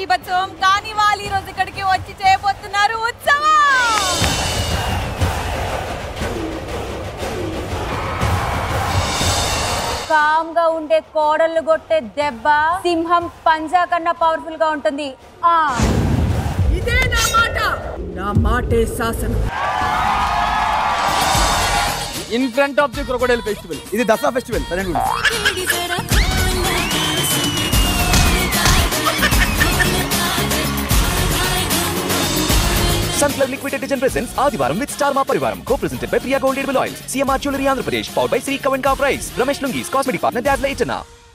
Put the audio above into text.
బీభత్సవం కానీ వాళ్ళు ఈ రోజు ఇక్కడికి వచ్చి చేయబోతున్నారు ఉత్సవం కామ్ గా ఉండే కోడళ్ళు కొట్టే దెబ్బ సింహం పంజా కన్నా పవర్ఫుల్ గా ఉంటుంది ఆ ఇదే నా మాట నా మాటే శాసనం in front of the crocodile festival ఇది దసరా ఫెస్టివల్ సరైన Sunflower Liquid Detergent presents ఆదివారం with Star మా పరివారం co-presented by Priya Gold Edible Oils, CMR Jewelry Andhra Pradesh, powered by Sri Kavan Car Price, Ramesh Lungis, Cosmetic Partner Dazzler Itana.